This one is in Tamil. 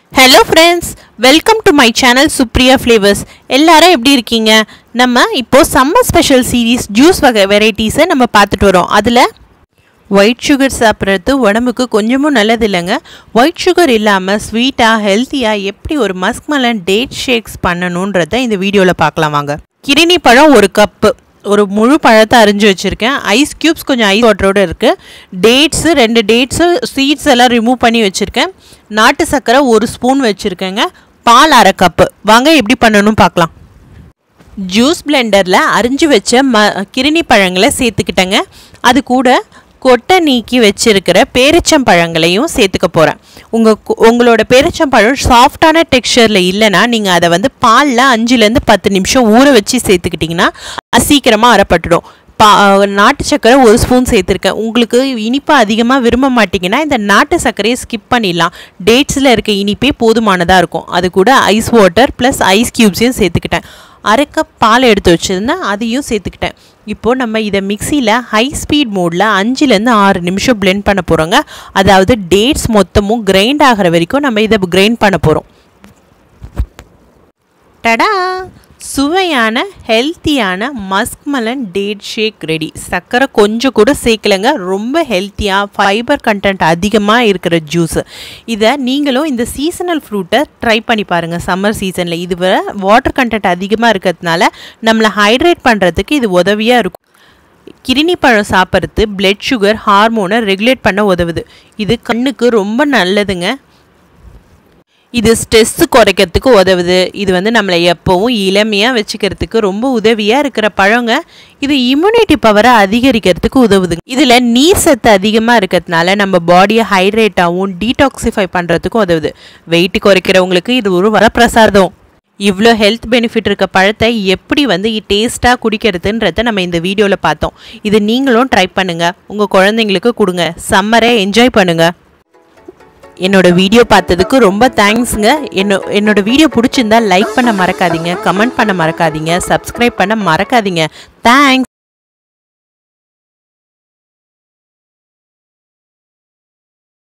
hello friends welcome to my channel Supriya flavours எல்லாரும் எப்படி இருக்கீங்க நம்ம இப்போ சம்மர் ஸ்பெஷல் சீரீஸ் ஜூஸ் வகை வெரைட்டிஸை நம்ம பார்த்துட்டு வரோம் அதில் ஒயிட் சுகர் சாப்பிட்றது உடம்புக்கு கொஞ்சமும் நல்லது இல்லைங்க ஒயிட் சுகர் இல்லாமல் ஸ்வீட்டாக ஹெல்த்தியாக எப்படி ஒரு மஸ்க் மலன் டேட் ஷேக்ஸ் பண்ணணுன்றத இந்த வீடியோவில் பார்க்கலாம் வாங்க கிரினி பழம் ஒரு கப்பு ஒரு முழு பழத்தை அரிஞ்சு வச்சுருக்கேன் ஐஸ் க்யூப்ஸ் கொஞ்சம் ஐஸ் வாட்டரோடு இருக்குது டேட்ஸு ரெண்டு டேட்ஸு சீட்ஸ் எல்லாம் ரிமூவ் பண்ணி வச்சுருக்கேன் நாட்டு சர்க்கரை ஒரு ஸ்பூன் வச்சுருக்கேங்க பால் அரை கப்பு வாங்க எப்படி பண்ணணும் பார்க்கலாம் ஜூஸ் பிளெண்டரில் அரிஞ்சு வச்ச ம கிருணி பழங்களை சேர்த்துக்கிட்டேங்க அது கூட கொட்டை நீக்கி வச்சிருக்கிற பேரிச்சம்பழங்களையும் சேர்த்துக்க போகிறேன் உங்கள் உங்களோட பேரிச்சம்பழம் சாஃப்டான டெக்ஸ்சரில் இல்லைன்னா நீங்கள் அதை வந்து பாலில் அஞ்சுலேருந்து பத்து நிமிஷம் ஊற வச்சு சேர்த்துக்கிட்டிங்கன்னா அது சீக்கிரமாக அரைப்பட்டுடும் பா நாட்டு சர்க்கரை ஒரு ஸ்பூன் சேர்த்துருக்கேன் உங்களுக்கு இனிப்பு அதிகமாக விரும்ப மாட்டிங்கன்னா இந்த நாட்டு சர்க்கரையை ஸ்கிப் பண்ணிடலாம் டேட்ஸில் இருக்க இனிப்பே போதுமானதாக இருக்கும் அது கூட ஐஸ் வாட்டர் ப்ளஸ் ஐஸ் க்யூப்ஸையும் சேர்த்துக்கிட்டேன் அரை கப் பால் எடுத்து வச்சுருந்தேன் அதையும் சேர்த்துக்கிட்டேன் இப்போது நம்ம இதை மிக்சியில் ஹை ஸ்பீட் மோடில் அஞ்சுலேருந்து ஆறு நிமிஷம் பிளெண்ட் பண்ண போகிறோங்க அதாவது டேட்ஸ் மொத்தமும் கிரைண்ட் ஆகிற வரைக்கும் நம்ம இதை கிரைண்ட் பண்ண போகிறோம் டடா சுவையான ஹெல்த்தியான மஸ்க்மலன் டேட் ஷேக் ரெடி சர்க்கரை கொஞ்சம் கூட சேர்க்கலைங்க ரொம்ப ஹெல்த்தியாக ஃபைபர் கண்டென்ட் அதிகமாக இருக்கிற ஜூஸ் இதை நீங்களும் இந்த சீசனல் ஃப்ரூட்டை ட்ரை பண்ணி பாருங்கள் சம்மர் சீசனில் இது வாட்டர் கண்டென்ட் அதிகமாக இருக்கிறதுனால நம்மளை ஹைட்ரேட் பண்ணுறதுக்கு இது உதவியாக இருக்கும் கிருணி பழம் சாப்பிட்றது பிளட் சுகர் ஹார்மோனை ரெகுலேட் பண்ண உதவுது இது கண்ணுக்கு ரொம்ப நல்லதுங்க இது ஸ்ட்ரெஸ்ஸு குறைக்கிறதுக்கு உதவுது இது வந்து நம்மளை எப்போவும் இளமையாக வச்சுக்கிறதுக்கு ரொம்ப உதவியாக இருக்கிற பழங்க இது இம்யூனிட்டி பவரை அதிகரிக்கிறதுக்கு உதவுது இதில் நீர் சத்து அதிகமாக இருக்கிறதுனால நம்ம பாடியை ஹைட்ரேட்டாகவும் டீடாக்சிஃபை பண்ணுறதுக்கும் உதவுது வெயிட் குறைக்கிறவங்களுக்கு இது ஒரு வரப்பிரசாதம் இவ்வளோ ஹெல்த் பெனிஃபிட் இருக்க பழத்தை எப்படி வந்து டேஸ்ட்டாக குடிக்கிறதுன்றத நம்ம இந்த வீடியோவில் பார்த்தோம் இது நீங்களும் ட்ரை பண்ணுங்கள் உங்கள் குழந்தைங்களுக்கு கொடுங்க சம்மரை என்ஜாய் பண்ணுங்கள் என்னோட வீடியோ பார்த்ததுக்கு ரொம்ப தேங்க்ஸுங்க என்ன என்னோட வீடியோ பிடிச்சிருந்தா லைக் பண்ண மறக்காதீங்க கமெண்ட் பண்ண மறக்காதீங்க சப்ஸ்கிரைப் பண்ண மறக்காதீங்க தேங்க்ஸ்